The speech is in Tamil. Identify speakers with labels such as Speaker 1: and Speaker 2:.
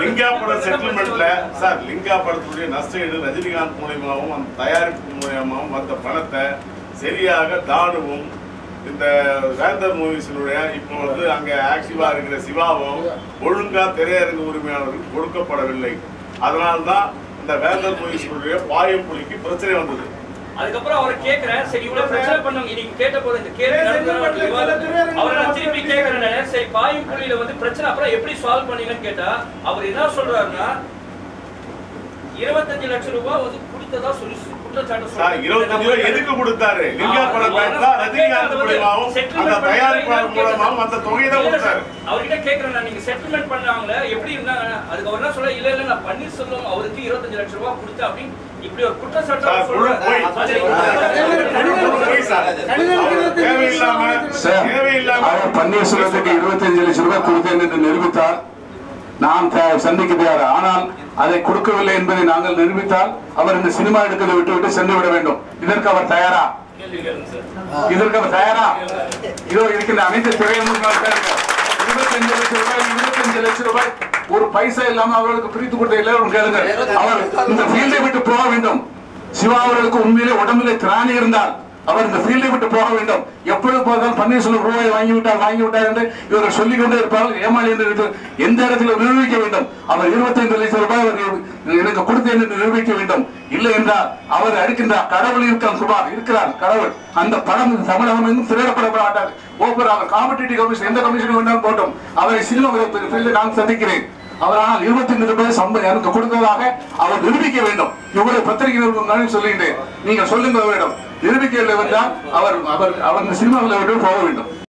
Speaker 1: லிங்கா படம் செட்டில்மெண்ட்ல சார் லிங்கா படத்துடைய நஷ்ட ஈடு ரஜினிகாந்த் மூலியமாகவும் அந்த தயாரிப்பு மூலியமாகவும் வந்த பணத்தை சரியாக தானுவும் இந்த வேந்தர் மூவிஸினுடைய இப்போ வந்து அங்க ஆக்டிவா இருக்கிற சிவாவும் ஒழுங்கா திரையரங்கு உரிமையாளருக்கு கொடுக்கப்படவில்லை அதனால்தான் இந்த வேந்தர் மூவிஸினுடைய பாயம் புலிக்கு பிரச்சனை வந்தது
Speaker 2: அதுக்கப்புறம் அவரை கேக்குறேன் சரி இவ்வளவு பிரச்சனை பண்ணவங்க இன்னைக்கு கேட்ட போது இந்த கேள்வி நடந்தது விவாதம். அவரை நான் திருப்பி கேக்குறேன் நானு. சரி பாயும் புள்ளியில வந்து பிரச்சனை அப்புறம் எப்படி சால்வ் பண்ணீங்கன்னு கேட்டா அவர் என்ன சொல்றாருன்னா இருபத்தஞ்சு லட்சம் ரூபாய் வந்து கொடுத்ததா சொல்லி குற்றச்சாட்டு
Speaker 1: சார்
Speaker 2: சொல்றாரு.
Speaker 1: இருபத்தஞ்சு ரூபாய் எதுக்கு கொடுத்தாரு லிங்கா படம் பேட்டா ரஜினிகாந்த் மூலியமாகவும் அந்த தயாரிப்பாளர் மூலமாகவும் அந்த தொகையை தான் கொடுத்தாரு
Speaker 2: அவர்கிட்ட கேக்குறேன் நான் நீங்க செட்டில்மெண்ட் பண்ணாங்களே எப்படி இருந்தாங்க அதுக்கு அவர் என்ன சொல்ல இல்ல இல்ல நான் பன்னீர்செல்வம் அவருக்கு இருபத்தஞ்சு லட்சம் ரூபாய் கொடுத்தேன் அப்படின்னு இப்படி ஒரு குற்றச்சாட்டு
Speaker 1: சார்,
Speaker 2: அவர் சொல்றாரு.
Speaker 1: போய்.
Speaker 2: அது-
Speaker 1: போய் சார். அவர் தேவையில்லாம
Speaker 3: சார்
Speaker 1: தேவையில்லாம
Speaker 3: அவர் பன்னீர்செல்வத்துக்கு இருபத்தஞ்சு லட்சம் ரூபாய் கொடுத்தேன் என்று நிரூபித்தார் நாம் த- சந்திக்க தயார் ஆனால் அதை கொடுக்கவில்லை என்பதை நாங்கள் நிரூபித்தால் அவர் இந்த சினிமா எடுக்கிறதை விட்டுவிட்டு சென்று விட வேண்டும் இதற்கு அவர் தயாரா
Speaker 2: கேள்வி கேளுங்க சார்
Speaker 3: இதற்கு அவர் தயாரா இதோ இருக்கின்ற அனைத்து துறையினரும் இருபத்தஞ்சு லட்சம் ரூபாய் இருபத்தஞ்சு லட்சம் ரூபாய் ஒரு பைசா இல்லாம அவர்களுக்கு பிரித்து கொடுத்த எல்லாரும் கேளுங்க அவர் இந்த ஃபீல்டை விட்டு போக வேண்டும் சிவா அவர்களுக்கு உண்மையிலே உடம்பிலே திராணி இருந்தால் அவர் இந்த ஃபீல்டை விட்டு போக வேண்டும் எப்பொழுது போதால் பன்னீர்செல்வம் ரூபாய் வாங்கி விட்டார் வாங்கி விட்டார் என்று இவர்கள் சொல்லிக் கொண்டே இருப்பார்கள் ஏமாளி என்று இருக்கு. எந்த இடத்துல நிரூபிக்க வேண்டும் அவர் இருபத்தைந்து லட்சம் ரூபாய் அவர் எனக்கு கொடுத்தேன் என்று நிரூபிக்க வேண்டும் இல்லை என்றால் அவர் அடிக்கின்றார் கடவுள் இருக்கான் சுமார் இருக்கிறார் கடவுள் அந்த படம் தமிழகம் எங்கும் திரையிடப்பட மாட்டார் ஓப்பர் அவர் காம்படிட்டிவ் கமிஷன் எந்த கமிஷன் வேண்டாலும் போட்டோம் அவரை சினிமா ஃபீல்டில் நான் சந்திக்கிறேன் அவர் ஆனால் இருபத்தி ரூபாய் சம்பளம் எனக்கு கொடுத்ததாக அவர் நிரூபிக்க வேண்டும் இவ்வளவு பத்திரிகை நிறுவனம் சொல்லுகின்றேன் நீங்க சொல்லுங்க வேண்டும் நிரூபிக்க வேண்டும் என்றால் அவர் அவர் அவர் இந்த சினிமாவில் விட்டு போக வேண்டும்